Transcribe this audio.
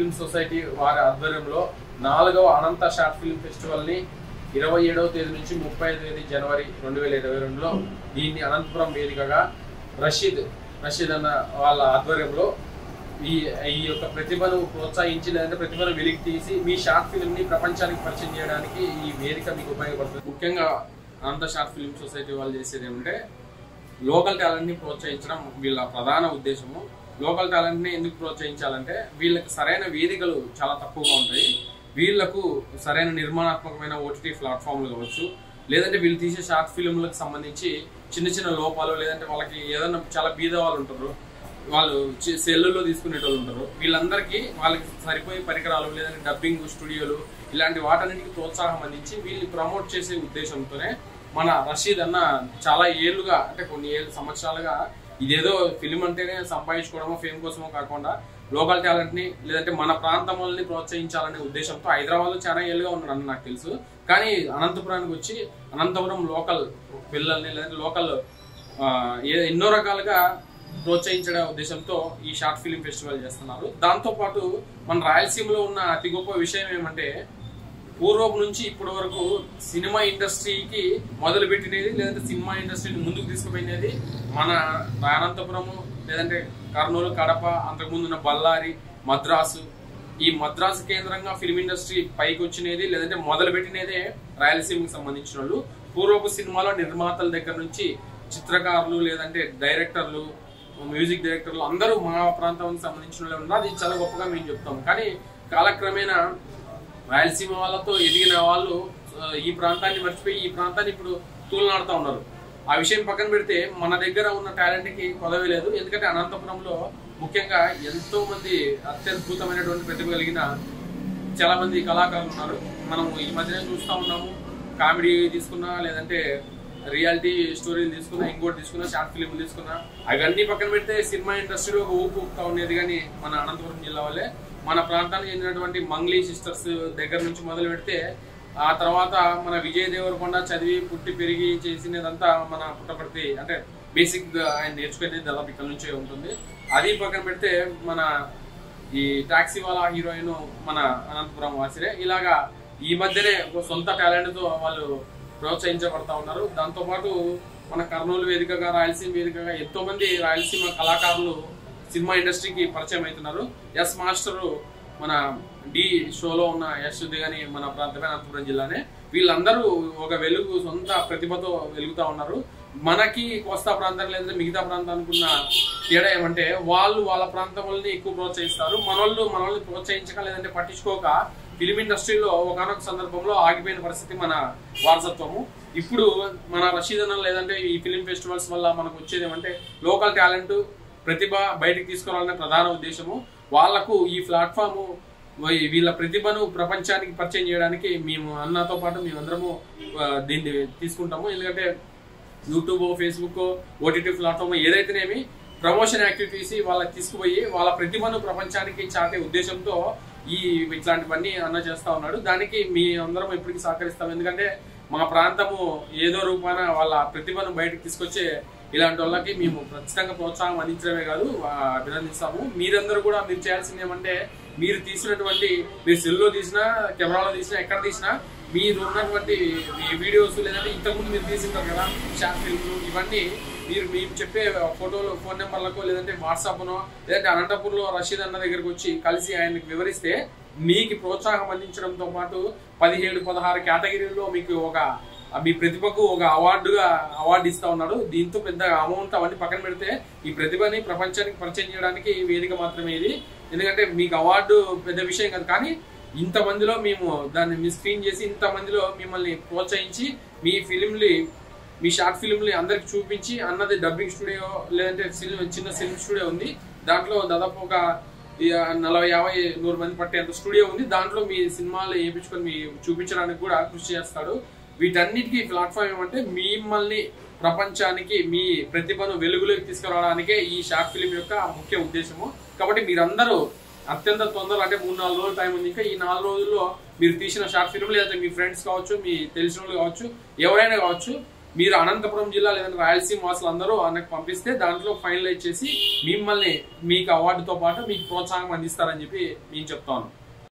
film society వారి ఆధ్వర్యంలో నాలుగవ అనంత షార్ట్ ఫిల్మ్ ఫెస్టివల్ ని ఇరవై ఏడవ తేదీ నుంచి ముప్పై తేదీ జనవరి రెండు వేల ఇరవై రెండులో దీన్ని అనంతపురం వేదికగా రషీద్ రషీద్ అన్న వాళ్ళ ఆధ్వర్యంలో ఈ ఈ యొక్క ప్రతిభను ప్రోత్సహించి లేదంటే ప్రతిభను వెలికి తీసి మీ షార్ట్ ఫిల్మ్ ని ప్రపంచానికి పరిచయం చేయడానికి ఈ వేదిక మీకు ఉపయోగపడుతుంది ముఖ్యంగా అనంత షార్ట్ ఫిల్మ్ సొసైటీ వాళ్ళు చేసేది ఏమంటే లోకల్ టాలెంట్ ని ప్రోత్సహించడం వీళ్ళ ప్రధాన ఉద్దేశము లోకల్ టాలెంట్ ని ఎందుకు ప్రోత్సహించాలంటే వీళ్ళకి సరైన వేదికలు చాలా తక్కువగా ఉంటాయి వీళ్ళకు సరైన నిర్మాణాత్మకమైన ఓటీటీ ప్లాట్ఫామ్లు కావచ్చు లేదంటే వీళ్ళు తీసే షార్ట్ ఫిల్మ్లకు సంబంధించి చిన్న చిన్న లోపాలు లేదంటే వాళ్ళకి ఏదైనా చాలా బీద వాళ్ళు ఉంటారు వాళ్ళు చి- సెల్లులో తీసుకునేటోళ్ళు ఉంటారు వీళ్ళందరికీ వాళ్ళకి సరిపోయే పరికరాలు లేదంటే డబ్బింగ్ స్టూడియోలు ఇలాంటి వాటన్నిటికి ప్రోత్సాహం అందించి వీళ్ళని ప్రమోట్ చేసే ఉద్దేశంతోనే మన రషీద్ అన్న చాలా ఏళ్ళుగా అంటే కొన్ని ఏళ్ళు సంవత్సరాలుగా ఇదేదో ఫిలిం అంటేనే సంపాదించుకోవడమో ఫేమ్ కోసమో కాకుండా లోకల్ టాలెంట్ ని లేదంటే మన ప్రాంతం వాళ్ళని ప్రోత్సహించాలనే ఉద్దేశంతో హైదరాబాద్ లో చాలా ఏళ్ళుగా ఉన్నాడు నాకు తెలుసు కానీ అనంతపురానికి వచ్చి అనంతపురం లోకల్ పిల్లల్ని లేదంటే లోకల్ ఎన్నో రకాలుగా ప్రోత్సహించడం ఉద్దేశంతో ఈ షార్ట్ ఫిలిం ఫెస్టివల్ చేస్తున్నారు దాంతో పాటు మన రాయలసీమలో ఉన్న అతి గొప్ప విషయం ఏమంటే పూర్వం నుంచి ఇప్పటి వరకు సినిమా ఇండస్ట్రీకి మొదలు పెట్టినది లేదంటే సినిమా ఇండస్ట్రీని ముందుకు తీసుకుపోయినది మన అనంతపురము లేదంటే కర్నూలు కడప అంతకుముందు ఉన్న బళ్ళారి మద్రాసు ఈ మద్రాసు కేంద్రంగా ఫిల్మ్ ఇండస్ట్రీ పైకి వచ్చినది లేదంటే మొదలు పెట్టినదే రాయలసీమకి సంబంధించిన వాళ్ళు పూర్వపు సినిమాలో నిర్మాతల దగ్గర నుంచి చిత్రకారులు లేదంటే డైరెక్టర్లు మ్యూజిక్ డైరెక్టర్లు అందరూ మా ప్రాంతానికి సంబంధించిన వాళ్ళు ఉన్నారు అది చాలా గొప్పగా మేము చెప్తాం కానీ కాలక్రమేణా రాయలసీమ వాళ్ళతో ఎదిగిన వాళ్ళు ఆ, ఈ ప్రాంతాన్ని మర్చిపోయి ఈ ప్రాంతాన్ని ఇప్పుడు తూలనాడుతూ ఉన్నారు ఆ విషయం పక్కన పెడితే మన దగ్గర ఉన్న టాలెంట్ కి కొదవే లేదు ఎందుకంటే అనంతపురంలో ముఖ్యంగా ఎంతో మంది అత్యద్భుతమైనటువంటి ప్రతిభ కలిగిన చాలా మంది కళాకారులు ఉన్నారు మనం ఈ మధ్యనే చూస్తా ఉన్నాము కామెడీ తీసుకున్నా లేదంటే రియాలిటీ స్టోరీలు తీసుకున్నా ఇంకోటి తీసుకున్నా షార్ట్ ఫిల్మ్ తీసుకున్నా అవన్నీ పక్కన పెడితే సినిమా ఇండస్ట్రీలో ఒక ఊపు ఊపుతా ఉండేది కానీ మన అనంతపురం జిల్లా వల్లే మన ప్రాంతానికి చెందినటువంటి మంగ్లీ సిస్టర్స్ దగ్గర నుంచి మొదలు పెడితే ఆ తర్వాత మన విజయ్ దేవరకొండ చదివి పుట్టి పెరిగి చేసినదంతా మన పుట్టపర్తి అంటే బేసిక్ ఆయన నేర్చుకునేది దాదాపు ఇక్కడ నుంచే ఉంటుంది అది పక్కన పెడితే మన ఈ టాక్సీ వాళ్ళ హీరోయిన్ మన అనంతపురం వాసిరే ఇలాగా ఈ మధ్యనే ఒక సొంత టాలెంట్ తో వాళ్ళు ప్రోత్సహించబడతా ఉన్నారు దాంతో పాటు మన కర్నూలు వేదికగా రాయలసీమ వేదికగా ఎంతో మంది రాయలసీమ కళాకారులు సినిమా ఇండస్ట్రీకి పరిచయం అవుతున్నారు ఎస్ మాస్టర్ మన డి షోలో ఉన్న యశ్ గాని మన ప్రాంతమే అనంతపురం జిల్లానే వీళ్ళందరూ ఒక వెలుగు సొంత ప్రతిభతో వెలుగుతా ఉన్నారు మనకి కోస్తా ప్రాంతం లేదా మిగతా ప్రాంతానికి ఉన్న తేడా ఏమంటే వాళ్ళు వాళ్ళ ప్రాంతం వాళ్ళని ఎక్కువ ప్రోత్సహిస్తారు మనోళ్ళు మనల్ని ప్రోత్సహించక లేదంటే పట్టించుకోక ఫిలిం ఇండస్ట్రీలో ఒకనొక సందర్భంలో ఆగిపోయిన పరిస్థితి మన వారసత్వము ఇప్పుడు మన రషీద్ అన్న లేదంటే ఈ ఫిలిం ఫెస్టివల్స్ వల్ల మనకు వచ్చేది ఏమంటే లోకల్ టాలెంట్ ప్రతిభ బయటికి తీసుకురావాలనే ప్రధాన ఉద్దేశము వాళ్లకు ఈ ప్లాట్ఫామ్ వీళ్ళ ప్రతిభను ప్రపంచానికి పరిచయం చేయడానికి మేము అన్నతో పాటు మేమందరము ఆ, దీన్ని తీసుకుంటాము ఎందుకంటే యూట్యూబ్ ఫేస్బుక్ ఓటీటీ ప్లాట్ఫామ్ ఏదైతేనేమి ప్రమోషన్ యాక్టివిటీస్ వాళ్ళకి తీసుకుపోయి వాళ్ళ ప్రతిభను ప్రపంచానికి చాటే ఉద్దేశంతో ఈ ఇట్లాంటివన్నీ అన్న చేస్తా ఉన్నాడు దానికి మీ అందరం ఎప్పటికీ సహకరిస్తాం ఎందుకంటే మా ప్రాంతము ఏదో రూపాన వాళ్ళ ప్రతిభను బయటకు తీసుకొచ్చే ఇలాంటి వాళ్ళకి మేము ఖచ్చితంగా ప్రోత్సాహం అందించడమే కాదు ఆ, అభినందిస్తాము మీరందరూ కూడా మీరు చేయాల్సింది ఏమంటే మీరు తీసినటువంటి మీరు సెల్లో తీసినా కెమెరాలో తీసినా ఎక్కడ తీసినా మీరు ఉన్నటువంటి ఈ వీడియోస్ లేదంటే ఇంతకుముందు మీరు తీసింటారు కదా షార్ట్ ఫిల్మ్లు ఇవన్నీ మీరు మేము చెప్పే ఫోటోలు ఫోన్ నెంబర్లకు లేదంటే వాట్సాప్నో లేదంటే అనంతపూర్లో రషీద్ అన్న దగ్గరకు వచ్చి కలిసి ఆయనకి వివరిస్తే మీకు ప్రోత్సాహం అందించడంతో పాటు పదిహేడు పదహారు కేటగిరీల్లో మీకు ఒక ఆ మీ ప్రతిభకు ఒక అవార్డుగా అవార్డు ఇస్తా ఉన్నాడు దీంతో పెద్ద అమౌంట్ అవన్నీ పక్కన పెడితే ఈ ప్రతిభని ప్రపంచానికి పరిచయం చేయడానికి ఈ వేదిక మాత్రమే ఇది ఎందుకంటే మీకు అవార్డు పెద్ద విషయం కాదు కానీ ఇంత మందిలో మేము దాన్ని మీ స్క్రీన్ చేసి ఇంత మందిలో మిమ్మల్ని ప్రోత్సహించి మీ ఫిలింని మీ షార్ట్ ఫిల్మ్ని అందరికి చూపించి అన్నది డబ్బింగ్ స్టూడియో లేదంటే సినిమా చిన్న ఫిల్మ్ స్టూడియో ఉంది దాంట్లో దాదాపు ఒక ఈ నలభై యాభై నూరు మంది పట్టేంత స్టూడియో ఉంది దాంట్లో మీ సినిమాలు వేయించుకొని మీ చూపించడానికి కూడా కృషి చేస్తాడు వీటన్నిటికీ ప్లాట్ఫామ్ ఏమంటే మిమ్మల్ని ప్రపంచానికి మీ ప్రతిభను వెలుగులోకి తీసుకురావడానికే ఈ షార్ట్ ఫిల్మ్ యొక్క ముఖ్య ఉద్దేశము కాబట్టి మీరందరూ అత్యంత తొందరలో అంటే మూడు నాలుగు రోజుల టైం ఉంది ఇంకా ఈ నాలుగు రోజుల్లో మీరు తీసిన షార్ట్ ఫిల్మ్ లేదంటే మీ ఫ్రెండ్స్ కావచ్చు మీ తెలిసిన వాళ్ళు కావచ్చు ఎవరైనా కావచ్చు మీరు అనంతపురం జిల్లా లేదంటే రాయలసీమ వాసులు అందరూ ఆయనకు పంపిస్తే దాంట్లో ఫైనలైజ్ చేసి మిమ్మల్ని మీకు అవార్డుతో పాటు మీకు ప్రోత్సాహం అందిస్తారని చెప్పి నేను చెప్తాను